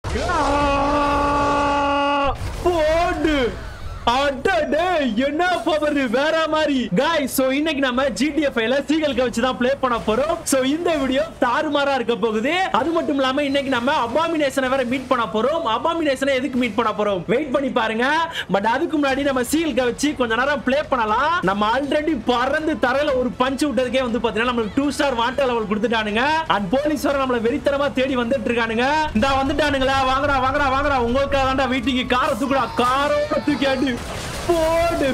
போடு அடடே என்ன பவர் வேற மாதிரி गाइस சோ இன்னைக்கு நம்ம GTA 5ல சீகல்க வச்சு தான் ப்ளே பண்ண போறோம் சோ இந்த வீடியோ தாறுமாறா இருக்க போகுது அது மட்டும் இல்லாம இன்னைக்கு நம்ம அபாமினேஷனை வேற மீட் பண்ண போறோம் அபாமினேஷனை எதுக்கு மீட் பண்ண போறோம் வெயிட் பண்ணி பாருங்க பட் அதுக்கு முன்னாடி நம்ம சீகல்க வச்சு கொஞ்ச நேரம் ப்ளே பண்ணலாம் நம்ம ஆல்ரெடி பறந்து தரையில ஒரு பஞ்ச் விட்டதுக்கே வந்து பாத்தீங்கன்னா நம்மளுக்கு டூ ஸ்டார் வாண்டர் லெவல் கொடுத்துட்டானுங்க அண்ட் போலீஸ் வர நம்மள வெறித்தனமா தேடி வந்துட்டு இருக்கானுங்க இந்த வந்துட்டானுங்களா வாங்கடா வாங்கடா வாங்கடா உங்களுக்காக தான்டா வீட்டுக்கு காரை தூக்குடா காரோட தூக்கி அடி போடு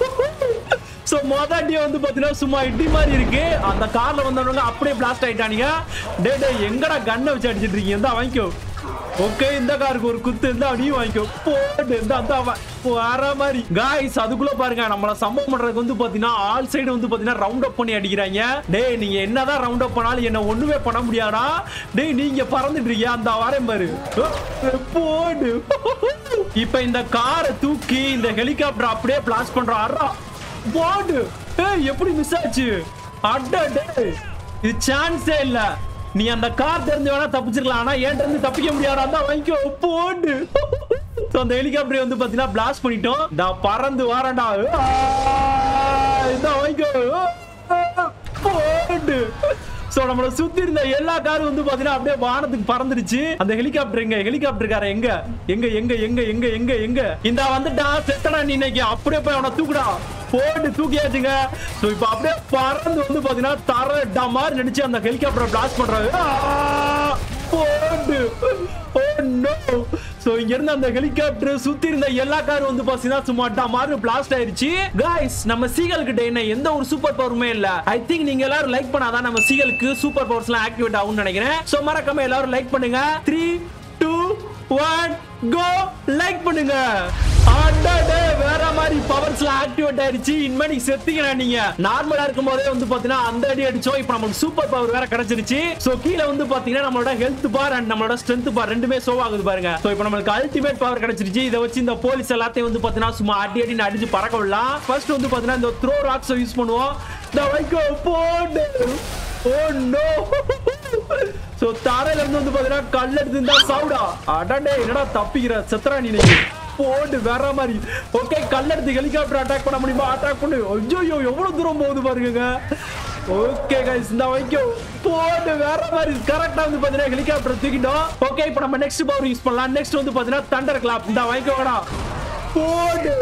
சோ மொதட்டியே வந்து பாத்தீங்கன்னா சும்மா இடி மாதிரி இருக்கு அந்த கார்ல வந்தவங்க அப்படியே பிளாஸ்ட் ஆயிட்டானுங்க டே டே எங்கடா கண்ணை வச்சு அடிச்சிட்டு இருக்கீங்க இந்த வாங்கிக்கோ ஓகே இந்த காருக்கு ஒரு குத்து இருந்தா நீ வாங்கிக்கோ போடு இந்த அந்த வர மாதிரி காய்ஸ் அதுக்குள்ள பாருங்க நம்மள சம்பவம் பண்றதுக்கு வந்து பாத்தீங்கன்னா ஆல் சைடு வந்து பாத்தீங்கன்னா ரவுண்ட் அப் பண்ணி அடிக்கிறாங்க டேய் நீங்க என்னதான் ரவுண்ட் அப் பண்ணாலும் என்ன ஒண்ணுமே பண்ண முடியாடா டேய் நீங்க பறந்துட்டு இருக்கீங்க அந்த வரேன் பாரு போடு இப்ப இந்த காரை தூக்கி இந்த ஹெலிகாப்டர் அப்படியே பிளாஸ் பண்றோம் அறா போடு ஏய் எப்படி மிஸ் ஆச்சு அட டேய் இது சான்ஸே இல்ல நீ அந்த கார் தெரிஞ்சு வேணா தப்பிச்சிருக்கலாம் ஆனா ஏன்ட்ட இருந்து தப்பிக்க முடியாதா தான் வாங்கிக்கோ போடு So, அந்த ஹெலிகாப்டர் வந்து பாத்தீங்கன்னா பிளாஸ்ட் பண்ணிட்டோம் நான் பறந்து வரேன்டா இந்த வாங்கிக்கோ போடு சோ நம்மள சுத்தி இருந்த எல்லா காரும் வந்து பாத்தீங்கன்னா அப்படியே வானத்துக்கு பறந்துருச்சு அந்த ஹெலிகாப்டர் எங்க ஹெலிகாப்டர் கார எங்க எங்க எங்க எங்க எங்க எங்க எங்க இந்த வந்துட்டா செத்தடா நீ இன்னைக்கு அப்படியே போய் அவனை தூக்குடா போட்டு தூக்கியாச்சுங்க சோ இப்போ அப்படியே பறந்து வந்து பாத்தீங்கன்னா தர டமார் நினைச்சு அந்த ஹெலிகாப்டர் பிளாஸ்ட் பண்றாரு ஆ! போடு ஓ நோ சோ இங்க இருந்த அந்த ஹெலிகாப்டர் சுத்தி இருந்த எல்லா காரும் வந்து பாத்தீங்கன்னா சும்மா டமார்னு பிளாஸ்ட் ஆயிருச்சு गाइस நம்ம சீகல் கிட்ட என்ன எந்த ஒரு சூப்பர் பவருமே இல்ல ஐ திங்க் நீங்க எல்லாரும் லைக் பண்ணாதான் நம்ம சீகலுக்கு சூப்பர் பவர்ஸ் எல்லாம் ஆக்டிவேட் ஆகும்னு நினைக்கிறேன் சோ மறக்காம எல்லாரும் லைக் பண்ணுங்க three two one go like பண்ணுங்க அடடே வேற மாதிரி பவர்ஸ்ல ஆக்டிவேட் ஆயிருச்சு இனிமே நீ செத்தீங்களா நீங்க நார்மலா இருக்கும் போதே வந்து பாத்தீங்கன்னா அந்த அடி அடிச்சோம் இப்போ நமக்கு சூப்பர் பவர் வேற கிடைச்சிருச்சு சோ கீழ வந்து பாத்தீங்கன்னா நம்மளோட ஹெல்த் பார் அண்ட் நம்மளோட ஸ்ட்ரென்த் பார் ரெண்டுமே ஷோ ஆகுது பாருங்க சோ இப்போ நம்மளுக்கு அல்டிமேட் பவர் கிடைச்சிருச்சு இதை வச்சு இந்த போலீஸ் எல்லாத்தையும் வந்து பாத்தீங்கன்னா சும்மா அடி அடி அடிச்சு பறக்க விடலாம் ஃபர்ஸ்ட் வந்து பாத்தீங்கன்னா இந்த த்ரோ ராக்ஸ் யூஸ் பண்ணுவோம் இந்த வைக்கோ போடு ஓ நோ சோ தரையில இருந்து வந்து பாத்தீங்கன்னா கல் எடுத்து இருந்தா சவுடா அடடே என்னடா தப்பிக்கிற செத்துறா நீ இன்னைக்கு. போடு வேற மாதிரி ஓகே கல் எடுத்து ஹெலிகாப்டர் அட்டாக் பண்ண முடியுமா அட்டாக் பண்ணு ஐயோ எவ்வளவு தூரம் போகுது பாருங்க ஓகே கைஸ் இந்த வைக்கும் போடு வேற மாதிரி கரெக்டா வந்து பாத்தீங்கன்னா ஹெலிகாப்டர் தூக்கிட்டோம் ஓகே இப்போ நம்ம நெக்ஸ்ட் பவர் யூஸ் பண்ணலாம் நெக்ஸ்ட் வந்து பாத்தீங்கன்னா தண்டர் கிளாப் இந்த வைக்கோடா போடு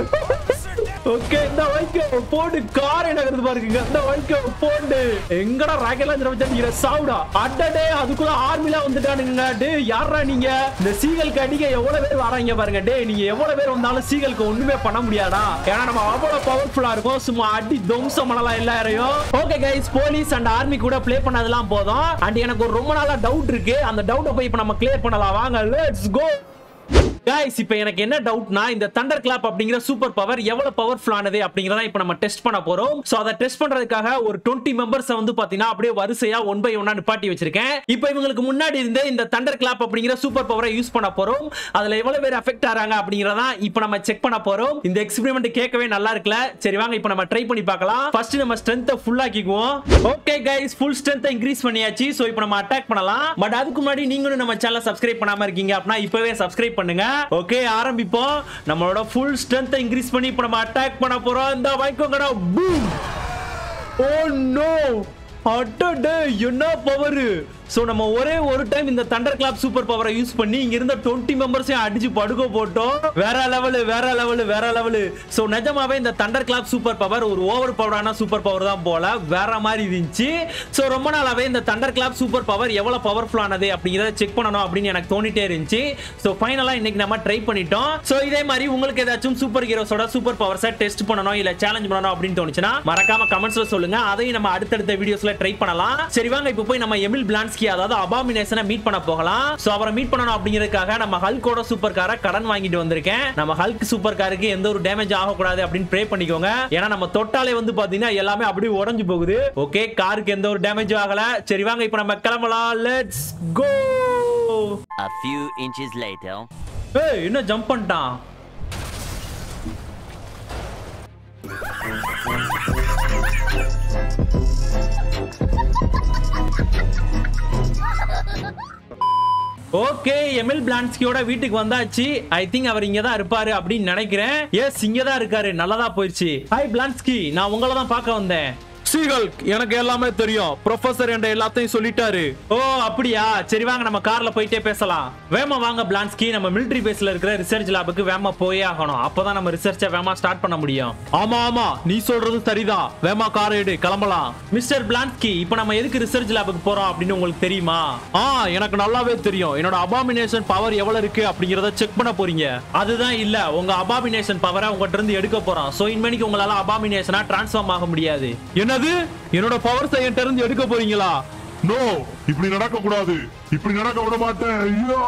ஓகே இந்த வைக்க போடு கார் நகருது பாருங்க இந்த வைக்க போடு எங்கடா ராக்கெட் லாஞ்சர் வச்சு அடிக்கிற சாவுடா அடடே அதுக்குள்ள ஆர்மில வந்துட்டானுங்க டே யாரா நீங்க இந்த சீகலுக்கு அடிக்க எவ்வளவு பேர் வராங்க பாருங்க டே நீங்க எவ்வளவு பேர் வந்தாலும் சீகலுக்கு ஒண்ணுமே பண்ண முடியாதா ஏன்னா நம்ம அவ்வளவு பவர்ஃபுல்லா இருக்கும் சும்மா அடி துவம்சம் பண்ணலாம் எல்லாரையும் okay guys police and army கூட ப்ளே பண்ணதெல்லாம் போதும் அண்ட் எனக்கு ஒரு ரொம்ப நாளா டவுட் இருக்கு அந்த டவுட்டை போய் இப்ப நம்ம கிளியர் பண்ணலாம் வாங்க லெட்ஸ் கோ गाइस இப்போ எனக்கு என்ன டவுட்னா இந்த தண்டர் கிளாப் அப்படிங்கிற சூப்பர் பவர் எவ்வளவு பவர்ஃபுல் ஆனது அப்படிங்கறத இப்போ நம்ம டெஸ்ட் பண்ண போறோம் சோ அதை டெஸ்ட் பண்றதுக்காக ஒரு 20 மெம்பர்ஸ் வந்து பாத்தீங்கன்னா அப்படியே வரிசையா ஒன் பை ஒன்னா நிப்பாட்டி வச்சிருக்கேன் இப்போ இவங்களுக்கு முன்னாடி இருந்த இந்த தண்டர் கிளாப் அப்படிங்கிற சூப்பர் பவரை யூஸ் பண்ண போறோம் அதுல எவ்வளவு பேர் அஃபெக்ட் ஆறாங்க அப்படிங்கறத இப்போ நம்ம செக் பண்ண போறோம் இந்த எக்ஸ்பெரிமெண்ட் கேட்கவே நல்லா இருக்குல்ல சரி வாங்க இப்போ நம்ம ட்ரை பண்ணி பார்க்கலாம் ஃபர்ஸ்ட் நம்ம ஸ்ட்ரென்த்தை ஃபுல் ஆக்கிக்குவோம் ஓகே கைஸ் ஃபுல் ஸ்ட்ரென்த்தை இன்க்ரீஸ் பண்ணியாச்சு சோ இப்போ நம்ம அட்டாக் பண்ணலாம் பட் அதுக்கு முன்னாடி நீங்களும் நம்ம சேனலை சப்ஸ்கிரைப் பண்ணாம இருக்கீங்க அப்படின்னா இப்பவே சப்ஸ்கிரைப் பண்ணுங்க ஓகே ஆரம்பிப்போம் நம்மளோட ஃபுல் ஸ்ட்ரென்த்தை இன்க்ரீஸ் பண்ணி இப்போ நம்ம அட்டாக் பண்ண போறோம் இந்த வாங்கிக்கோங்கடா பூம் ஓ நோ அடடே என்ன பவர் சோ நம்ம ஒரே ஒரு டைம் இந்த தண்டர் கிளாப் சூப்பர் பவரை யூஸ் பண்ணி இங்க இருந்த 20 மெம்பர்ஸையும் அடிச்சு படுக்க போட்டோம் வேற லெவல் வேற லெவல் வேற லெவல் சோ நிஜமாவே இந்த தண்டர் கிளாப் சூப்பர் பவர் ஒரு ஓவர் பவரான சூப்பர் பவர் தான் போல வேற மாதிரி இருந்துச்சு சோ ரொம்ப நாளாவே இந்த தண்டர் கிளாப் சூப்பர் பவர் எவ்வளவு பவர்ஃபுல் ஆனது அப்படிங்கறத செக் பண்ணணும் அப்படின்னு எனக்கு தோணிட்டே இருந்துச்சு சோ ஃபைனலா இன்னைக்கு நம்ம ட்ரை பண்ணிட்டோம் சோ இதே மாதிரி உங்களுக்கு ஏதாச்சும் சூப்பர் ஹீரோஸோட சூப்பர் பவர்ஸை டெஸ்ட் பண்ணணும் இல்ல சேலஞ்ச் பண்ணணும் அப்படின்னு தோணுச்சுன்னா மறக்காம கமெண்ட்ஸ்ல சொல்லுங்க அதையும் நம்ம அடுத்தடுத்த வீடியோஸ்ல ட்ரை பண்ணலாம் சரி வாங்க இப்போ போய் நம்ம எமில் பிளான்ஸ்கி அதாவது அபாமினேஷனை மீட் பண்ண போகலாம் சோ அவரை மீட் பண்ணணும் அப்படிங்கிறதுக்காக நம்ம ஹல்கோட சூப்பர் காரை கடன் வாங்கிட்டு வந்திருக்கேன் நம்ம ஹல்க் சூப்பர் காருக்கு எந்த ஒரு டேமேஜ் ஆகக்கூடாது அப்படின்னு ப்ரே பண்ணிக்கோங்க ஏன்னா நம்ம தொட்டாலே வந்து பாத்தீங்கன்னா எல்லாமே அப்படியே உடைஞ்சு போகுது ஓகே காருக்கு எந்த ஒரு டேமேஜ் ஆகல சரி வாங்க இப்போ நம்ம கிளம்பலாம் let's go A few inches later. ஏய் என்ன ஜம்ப் பண்ணிட்டான் ஓகே எம்எல் பிளான்ஸ்கியோட வீட்டுக்கு வந்தாச்சு ஐ திங்க் அவர் இங்க தான் இருப்பாரு அப்படின்னு நினைக்கிறேன் எஸ் இங்க தான் இருக்காரு நல்லதா போயிடுச்சு ஹாய் பிளான்ஸ்கி நான் உங்களை தான் பார்க்க வந்தேன் சீகல் எனக்கு எல்லாமே தெரியும் ப்ரொஃபசர் என்ற எல்லாத்தையும் சொல்லிட்டாரு ஓ அப்படியா சரி வாங்க நம்ம கார்ல போயிட்டே பேசலாம் வேமா வாங்க பிளான்ஸ்கி நம்ம மிலிட்டரி பேஸ்ல இருக்கிற ரிசர்ச் லேபுக்கு வேமா போயே ஆகணும் அப்பதான் நம்ம ரிசர்ச்சை வேமா ஸ்டார்ட் பண்ண முடியும் ஆமா ஆமா நீ சொல்றது சரிதான் வேமா கார் எடு கிளம்பலாம் மிஸ்டர் பிளான்ஸ்கி இப்போ நம்ம எதுக்கு ரிசர்ச் லேபுக்கு போறோம் அப்படின்னு உங்களுக்கு தெரியுமா ஆ எனக்கு நல்லாவே தெரியும் என்னோட அபாமினேஷன் பவர் எவ்வளவு இருக்கு அப்படிங்கறத செக் பண்ண போறீங்க அதுதான் இல்ல உங்க அபாமினேஷன் பவரை உங்ககிட்ட இருந்து எடுக்க போறோம் சோ இனிமேனிக்கு உங்களால அபாமினேஷனா டிரான்ஸ்ஃபார்ம் ஆக முடியாது என்னது என்னோட பவர் என்கிட்ட இருந்து எடுக்க போறீங்களா நோ இப்படி நடக்க கூடாது இப்படி நடக்க விட மாட்டேன் ஐயா!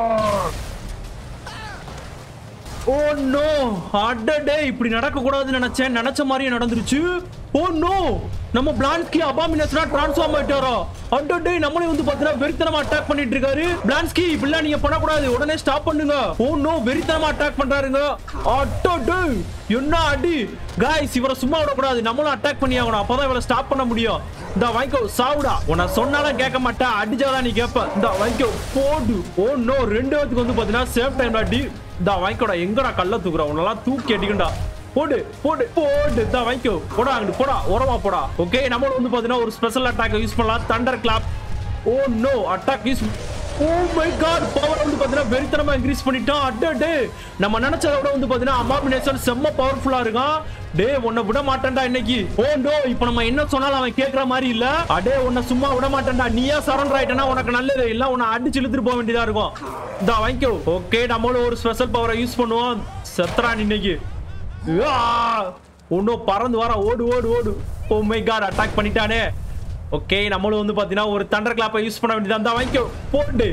ஓ நோ அடடே இப்படி நடக்க கூடாதுன்னு நினைச்சேன் நினைச்ச மாதிரியே நடந்துருச்சு ஓ நோ நம்ம பிளான்ஸ்கி அபாமினேஷனா டிரான்ஸ்ஃபார்ம் ஆயிட்டாரோ அடடே நம்மளே வந்து பாத்தீங்கன்னா வெறித்தனமா அட்டாக் பண்ணிட்டு இருக்காரு பிளான்ஸ்கி இப்படிலாம் நீங்க பண்ணக்கூடாது உடனே ஸ்டாப் பண்ணுங்க ஓ நோ வெறித்தனமா அட்டாக் பண்றாருங்க அடடே என்ன அடி காய்ஸ் இவரை சும்மா விடக்கூடாது நம்மளும் அட்டாக் பண்ணி ஆகணும் அப்பதான் இவரை ஸ்டாப் பண்ண முடியும் இந்த வாங்கிக்கோ சாவுடா உன்னை சொன்னாலும் கேட்க மாட்டேன் அடிச்சாதான் நீ கேட்ப இந்த வாங்கிக்கோ போடு ஓ நோ ரெண்டு பேத்துக்கு வந்து பாத்தீங்கன்னா சேம் டைம்ல அடி இந்த வாங்கிக்கோடா எங்கடா கல்ல தூக்குற உன்னெல்லாம் தூக்கி அடிக்கண்டா போடு போடு போடு இந்த வாங்கிக்கோ போடா அங்கிட்டு போடா உரமா போடா ஓகே நம்ம வந்து பாத்தீங்கன்னா ஒரு ஸ்பெஷல் அட்டாக் யூஸ் பண்ணலாம் thunder clap oh no attack use oh my God power வந்து பாத்தீங்கன்னா வெறித்தனமா இன்க்ரீஸ் பண்ணிட்டோம் அடே நம்ம நினைச்சத விட வந்து பாத்தீங்கன்னா அமாமினேஷன் செம்ம பவர்ஃபுல்லா இருக்கான் டே உன்னை விட மாட்டேன்டா இன்னைக்கு ஓ நோ இப்போ நம்ம என்ன சொன்னாலும் அவன் கேக்குற மாதிரி இல்ல அடே உன்னை சும்மா விட மாட்டேன்டா நீயா சரண்டர் ஆயிட்டனா உனக்கு நல்லது இல்ல உன்னை அடிச்சு இழுத்துட்டு போக வேண்டியதா இருக்கும் இந்த வாங்கிக்கோ ஓகே நம்மளும் ஒரு ஸ்பெஷல் பவரை யூஸ் பண்ணுவோம் செத்ரான் இன்னைக்கு ஒன்னும் பறந்து வர ஓடு ஓடு ஓடு ஓ மை காட் அட்டாக் பண்ணிட்டானே ஓகே நம்மளும் வந்து பாத்தீங்கன்னா ஒரு தண்டர் கிளாப்பை யூஸ் பண்ண வேண்டியதா இருந்தா வாங்கிக்கோ போட்டு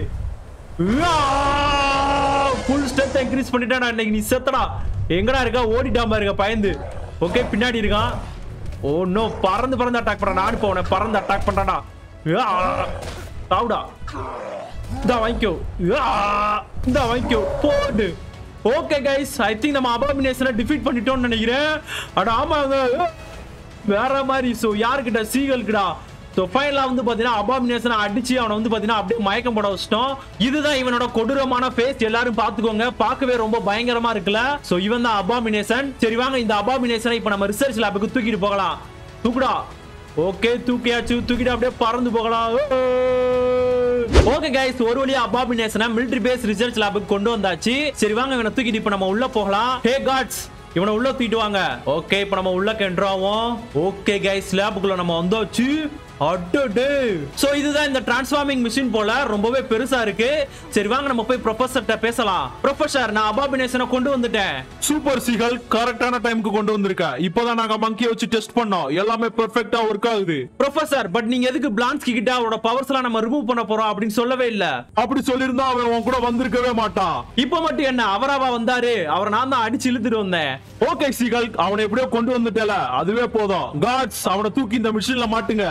ஃபுல் ஸ்ட்ரென்த் இன்க்ரீஸ் பண்ணிட்டானா இன்னைக்கு நீ செத்தடா எங்கடா இருக்கா ஓடிட்டாம இருக்க பயந்து ஓகே பின்னாடி இருக்கான் ஓ நோ பறந்து பறந்து அட்டாக் பண்றான் நாடு போவன பறந்து அட்டாக் பண்றானா சாவுடா இந்த வாங்கிக்கோ இந்த வாங்கிக்கோ போடு ஓகே கைஸ் ஐ திங்க் நம்ம அபாமினேஷனை டிஃபீட் பண்ணிட்டோம்னு நினைக்கிறேன் அட ஆமாங்க வேற மாதிரி ஸோ யாருக்கிட்ட சீகல்கிட்டா ஸோ ஃபைனலாக வந்து பார்த்தீங்கன்னா அபாமினேஷனை அடிச்சு அவனை வந்து பார்த்தீங்கன்னா அப்படியே மயக்கம் போட வச்சிட்டோம் இதுதான் இவனோட கொடூரமான ஃபேஸ் எல்லாரும் பார்த்துக்கோங்க பார்க்கவே ரொம்ப பயங்கரமா இருக்குல்ல ஸோ இவன் தான் அபாமினேஷன் சரி வாங்க இந்த அபாமினேஷனை இப்போ நம்ம ரிசர்ச் லேபுக்கு தூக்கிட்டு போகலாம் தூக்குடா ஓகே தூக்கியாச்சு தூக்கிட்டு அப்படியே பறந்து போகலாம் ஓகே கைஸ் ஒரு வழியா அபாமினேஷனை மிலிட்டரி பேஸ் ரிசர்ச் லேபுக்கு கொண்டு வந்தாச்சு சரி வாங்க இவனை தூக்கிட்டு இப்போ நம்ம உள்ள போகலாம் ஹே காட்ஸ் இவனை உள்ள தூக்கிட்டு வாங்க ஓகே இப்போ நம்ம உள்ள கென்றாவோம் ஓகே கைஸ் லேபுக்குள்ள நம்ம வந்தாச்சு அடடே சோ இதுதான் இந்த டிரான்ஸ்ஃபார்மிங் மிஷின் போல ரொம்பவே பெருசா இருக்கு சரி வாங்க நம்ம போய் ப்ரொஃபசர்ட்ட பேசலாம் ப்ரொஃபசர் நான் அபாபினேஷனை கொண்டு வந்துட்டேன் சூப்பர் சீகல் கரெக்டான டைம்க்கு கொண்டு வந்திருக்க இப்பதான் நாங்க மங்கிய வச்சு டெஸ்ட் பண்ணோம் எல்லாமே பெர்ஃபெக்ட்டா ஒர்க் ஆகுது ப்ரொஃபசர் பட் நீங்க எதுக்கு பிளான்ஸ்கி கிட்ட அவரோட பவர்ஸ் எல்லாம் நம்ம ரிமூவ் பண்ண போறோம் அப்படின்னு சொல்லவே இல்ல அப்படி சொல்லியிருந்தா அவன் உன் கூட வந்திருக்கவே மாட்டான் இப்ப மட்டும் என்ன அவராவா வந்தாரு அவரை நான் தான் அடிச்சு இழுத்துட்டு வந்தேன் ஓகே சீகல் அவனை எப்படியோ கொண்டு வந்துட்டல அதுவே போதும் காட்ஸ் அவனை தூக்கி இந்த மிஷின்ல மாட்டுங்க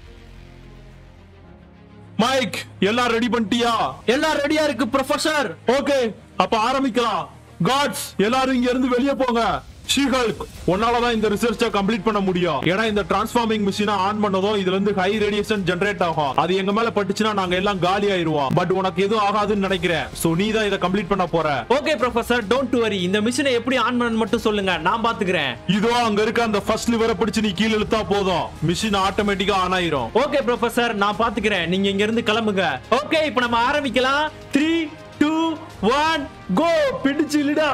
மைக் எல்லாம் ரெடி பண்ணிட்டியா எல்லாம் ரெடியா இருக்கு ப்ரொஃபசர் ஓகே அப்ப ஆரம்பிக்கலாம் காட்ஸ் எல்லாரும் இங்க இருந்து வெளியே போங்க ஷீஹல்க் உன்னாலதான் இந்த ரிசர்ச்சை கம்ப்ளீட் பண்ண முடியும் ஏன்னா இந்த டிரான்ஸ்ஃபார்மிங் மிஷினை ஆன் பண்ணதும் இதுல இருந்து ஹை ரேடியேஷன் ஜெனரேட் ஆகும் அது எங்க மேல பட்டுச்சுன்னா நாங்க எல்லாம் காலி ஆயிருவோம் பட் உனக்கு எதுவும் ஆகாதுன்னு நினைக்கிறேன் சோ நீ தான் இதை கம்ப்ளீட் பண்ண போற ஓகே ப்ரொஃபசர் டோன்ட் வரி இந்த மிஷினை எப்படி ஆன் பண்ண மட்டும் சொல்லுங்க நான் பாத்துக்கிறேன் இதோ அங்க இருக்க அந்த ஃபர்ஸ்ட் லிவரை பிடிச்சு நீ கீழே இழுத்தா போதும் மிஷின் ஆட்டோமேட்டிக்கா ஆன் ஆயிரும் ஓகே ப்ரொஃபசர் நான் பாத்துக்கிறேன் நீங்க இங்க இருந்து கிளம்புங்க ஓகே இப்போ நம்ம ஆரம்பிக்கலாம் த்ரீ டூ ஒன் கோ பிடிச்சு இல்லடா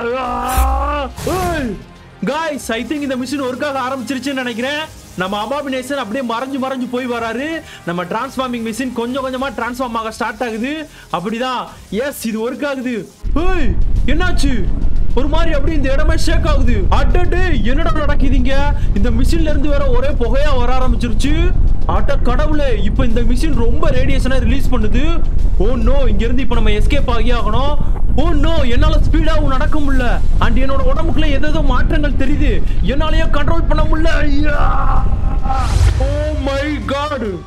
காய்ஸ் ஐ திங்க் இந்த மிஷின் ஒர்க் ஆக ஆரம்பிச்சிருச்சுன்னு நினைக்கிறேன் நம்ம அபாபினேஷன் அப்படியே மறைஞ்சு மறைஞ்சு போய் வராரு நம்ம டிரான்ஸ்ஃபார்மிங் மிஷின் கொஞ்சம் கொஞ்சமா டிரான்ஸ்ஃபார்ம் ஆக ஸ்டார்ட் ஆகுது அப்படிதான் எஸ் இது ஒர்க் ஆகுது ஏய் என்னாச்சு ஒரு மாதிரி அப்படியே இந்த இடமே ஷேக் ஆகுது அடடே என்னடா நடக்குதுங்க இந்த மிஷின்ல இருந்து வேற ஒரே புகையா வர ஆரம்பிச்சிருச்சு அட கடவுளே இப்போ இந்த மிஷின் ரொம்ப ரேடியேஷனை ரிலீஸ் பண்ணுது ஓ நோ இங்க இருந்து இப்போ நம்ம எஸ்கேப் ஆகி ஆகணும் ஓ நோ என்னால ஸ்பீடாவும் நடக்க முடியல அண்ட் என்னோட உடம்புக்குள்ள ஏதேதோ மாற்றங்கள் தெரியுது என்னாலயே கண்ட்ரோல் பண்ண முடியல ஐயா! ஓ மை காட்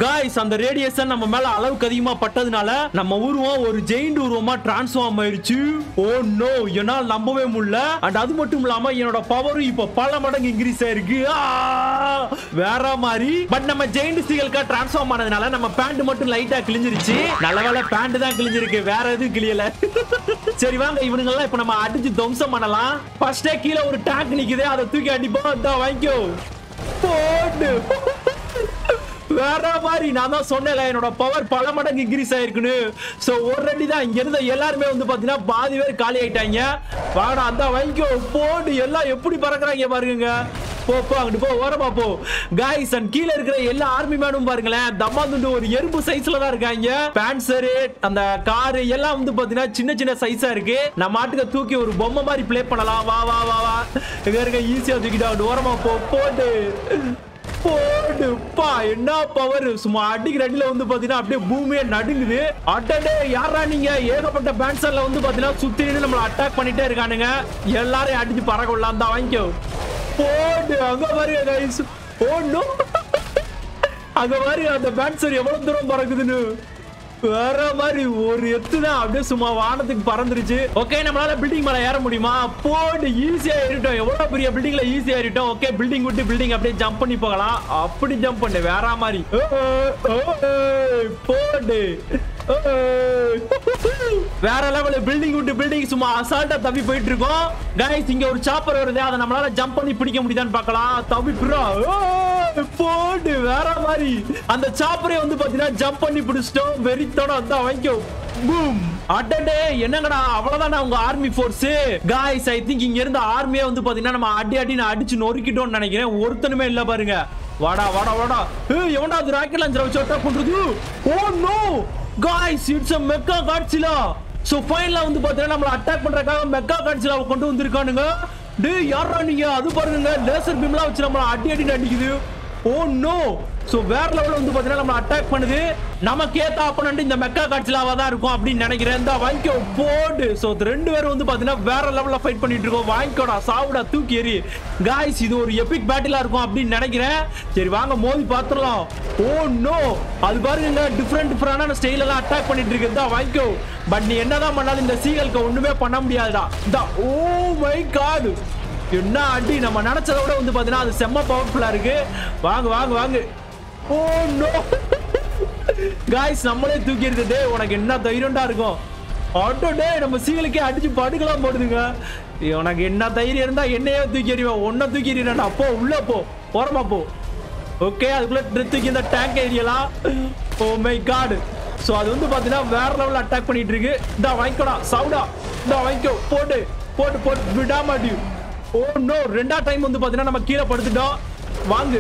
காய்ஸ் அந்த ரேடியேஷன் நம்ம மேல அளவுக்கு அதிகமா பட்டதுனால நம்ம உருவம் ஒரு ஜெயிண்ட் உருவமா டிரான்ஸ்ஃபார்ம் ஆயிருச்சு ஓ நோ என்னால் நம்பவே முடியல அண்ட் அது மட்டும் இல்லாம என்னோட பவரும் இப்ப பல மடங்கு இன்க்ரீஸ் ஆயிருக்கு ஆ! வேற மாதிரி பட் நம்ம ஜெயிண்ட் சீகல்கா டிரான்ஸ்ஃபார்ம் ஆனதுனால நம்ம பேண்ட் மட்டும் லைட்டா கிழிஞ்சிருச்சு நல்ல வேளை பேண்ட் தான் கிழிஞ்சிருக்கு வேற எதுவும் கிழியல சரி வாங்க இவனுங்க எல்லாம் இப்ப நம்ம அடிச்சு துவம்சம் பண்ணலாம் ஃபர்ஸ்டே கீழே ஒரு டேங்க் நிக்குது அதை தூக்கி அடிப்போம் அதான் வாங்கிக்கோ போடு வேற மாதிரி நான் தான் சொன்னேன்ல என்னோட பவர் பல மடங்கு இன்க்ரீஸ் ஆயிருக்குன்னு சோ ஒரு ரெடி தான் இங்க இருந்த எல்லாருமே வந்து பாத்தீங்கன்னா பாதி பேர் காலி ஆயிட்டாங்க வாடா அந்த வாங்கிக்கோ போடு எல்லாம் எப்படி பறக்குறாங்க பாருங்க போ போ அங்கிட்டு போ ஓரமா போ காய்ஸ் அண்ட் கீழே இருக்கிற எல்லா ஆர்மி மேனும் பாருங்களேன் தம்மா துண்டு ஒரு எறும்பு சைஸ்ல தான் இருக்காங்க பேன்சரு அந்த காரு எல்லாம் வந்து பாத்தீங்கன்னா சின்ன சின்ன சைஸா இருக்கு நம்ம ஆட்டுக்கு தூக்கி ஒரு பொம்மை மாதிரி ப்ளே பண்ணலாம் வா வா வா வா இங்க இருக்க ஈஸியா தூக்கிட்டு அங்கிட்டு ஓரமா போ போட்டு போடுப்பா என்ன பவர் சும்மா அடிக்கிற அடியில வந்து பாத்தீங்கன்னா அப்படியே பூமியே நடுங்குது அட்டடே யாரா நீங்க ஏகப்பட்ட பேன்சர்ல வந்து பாத்தீங்கன்னா சுத்தி நின்னு நம்மள அட்டாக் பண்ணிட்டே இருக்கானுங்க எல்லாரையும் அடிச்சு பறக்க விடலாம் தான் வாங்கிக்கோ போடு அங்க பாருங்க கைஸ் ஓ நோ அங்க பாருங்க அந்த பேன்சர் எவ்வளவு தூரம் பறக்குதுன்னு வேற மாதிரி ஒரு எத்து தான் அப்படியே சும்மா வானத்துக்கு பறந்துருச்சு ஓகே நம்மளால பில்டிங் மேல ஏற முடியுமா போடு ஈஸியா ஏறிட்டோம் எவ்வளவு பெரிய பில்டிங்ல ஈஸியா ஏறிட்டோம் ஓகே பில்டிங் விட்டு பில்டிங் அப்படியே ஜம்ப் பண்ணி போகலாம் அப்படி ஜம்ப் பண்ணு வேற மாதிரி ஓ, ஓ, ஓ, போடு ஓ, வேற லெவல் பில்டிங் விட்டு பில்டிங் சும்மா அசால்ட்டா தப்பி போயிட்டு இருக்கோம் கைஸ் இங்க ஒரு சாப்பர் வருது அதை நம்மளால ஜம்ப் பண்ணி பிடிக்க முடியுதான்னு பார்க்கலாம் தப்பி பிறா போடு வேற மாதிரி அந்த சாப்பரே வந்து பாத்தீங்கன்னா ஜம்ப் பண்ணி பிடிச்சிட்டோம் வெறித்தோட வந்து வாங்கிக்கோ பூம் அடடே என்னங்கடா அவ்வளவுதானா உங்க army force guys I think இங்க இருந்த ஆர்மியே வந்து பாத்தீங்கன்னா நம்ம அடி அடி நான் அடிச்சு நொறுக்கிட்டோம்னு நினைக்கிறேன் ஒருத்தனுமே இல்ல பாருங்க வாடா வாடா வாடா ஏய் எவன்டா அது ராக்கெட் லான்ச்சர் வச்சு அட்டாக் பண்றது oh no guys it's a mecha Godzilla so ஃபைனலா வந்து பாத்தீங்கன்னா நம்மள அட்டாக் பண்றதுக்காக மெக்கா காட்சிலா கொண்டு வந்திருக்கானுங்க டேய் யாரா நீங்க அது பாருங்க லேசர் பீம்லாம் வச்சு நம்மள அடி அடி அடிக்குது ஓ நோ சோ வேற லெவல்ல வந்து பாத்தீங்கன்னா நம்ம அட்டாக் பண்ணுது நமக்கு ஏத்த ஆப்பனண்ட் இந்த மெக்கா காட்சிலாவா தான் இருக்கும் அப்படின்னு நினைக்கிறேன் இந்த வாங்கிக்கோ போடு சோ ரெண்டு பேரும் வந்து பாத்தீங்கன்னா வேற லெவல்ல ஃபைட் பண்ணிட்டு இருக்கோம் வாங்கிக்கோடா சாவுடா தூக்கி எறி காய்ஸ் இது ஒரு எபிக் பேட்டிலா இருக்கும் அப்படின்னு நினைக்கிறேன் சரி வாங்க மோதி பாத்துறலாம் ஓ நோ அது பாருங்க டிஃப்ரெண்ட் டிஃப்ரெண்டான ஸ்டைல் எல்லாம் அட்டாக் பண்ணிட்டு இருக்கு இந்த வாங்கிக்கோ பட் நீ என்னதான் பண்ணாலும் இந்த சீகலுக்கு ஒண்ணுமே பண்ண முடியாதுடா இந்த ஓ மை காட் என்ன அடி நம்ம நினைச்சதை விட வந்து பாத்தீங்கன்னா அது செம்ம பவர்ஃபுல்லா இருக்கு வாங்க வாங்க வாங்க ஓ நோ காய்ஸ் நம்மளே தூக்கி இருக்குது உனக்கு என்ன தைரியம்டா இருக்கும் ஆட்டோ டே நம்ம சீகளுக்கே அடிச்சு படுக்கலாம் போடுதுங்க உனக்கு என்ன தைரியம் இருந்தா என்னையே தூக்கி எறிவேன் ஒன்ன தூக்கி எறியா போ உள்ள போ ஓரமா போ ஓகே அதுக்குள்ள தூக்கி இந்த டேங்க் ஏரியலாம் ஓ மை காட் சோ அது வந்து பாத்தீங்கன்னா வேற லெவல்ல அட்டாக் பண்ணிட்டு இருக்கு இந்த வாங்கிக்கோடா சவுடா இந்த வாங்கிக்கோ போட்டு போட்டு போட்டு விடாமாட்டி ஓ நோ ரெண்டா டைம் வந்து பாத்தீங்கன்னா நம்ம கீழே படுத்துட்டோம் வாங்கு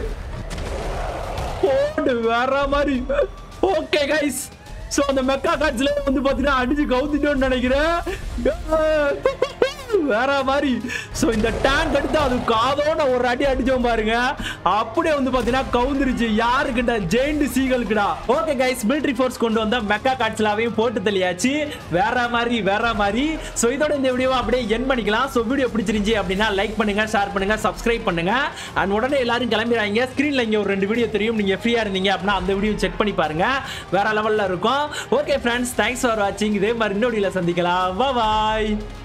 போடு வேற மாதிரி ஓகே கைஸ் சோ அந்த மெக்கா காட்ஸ்ல வந்து பாத்தீங்கன்னா அடிச்சு கவுத்திட்டோம்னு நினைக்கிறேன் வேற மாதிரி சோ இந்த டேங்க் எடுத்து அது காதோட ஒரு அடி அடிச்சோம் பாருங்க அப்படியே வந்து பாத்தீங்கன்னா கவுந்துருச்சு யாருக்கிட்ட ஜெயிண்ட் சீகளுக்குடா ஓகே கைஸ் மிலிட்டரி ஃபோர்ஸ் கொண்டு வந்த மெக்கா காட்ஸ்லாவையும் போட்டு தள்ளியாச்சு வேற மாதிரி வேற மாதிரி சோ இதோட இந்த வீடியோ அப்படியே என் பண்ணிக்கலாம் சோ வீடியோ பிடிச்சிருந்துச்சு அப்படின்னா லைக் பண்ணுங்க ஷேர் பண்ணுங்க சப்ஸ்கிரைப் பண்ணுங்க அண்ட் உடனே எல்லாரும் கிளம்பிடுறாங்க ஸ்கிரீன்ல இங்க ஒரு ரெண்டு வீடியோ தெரியும் நீங்க ஃப்ரீயா இருந்தீங்க அப்படின்னா அந்த வீடியோ செக் பண்ணி பாருங்க வேற லெவல்ல இருக்கும் ஓகே ஃப்ரெண்ட்ஸ் தேங்க்ஸ் ஃபார் வாட்சிங் இதே மாதிரி இன்னொரு வீடியோல சந்திக்கலாம் பாய்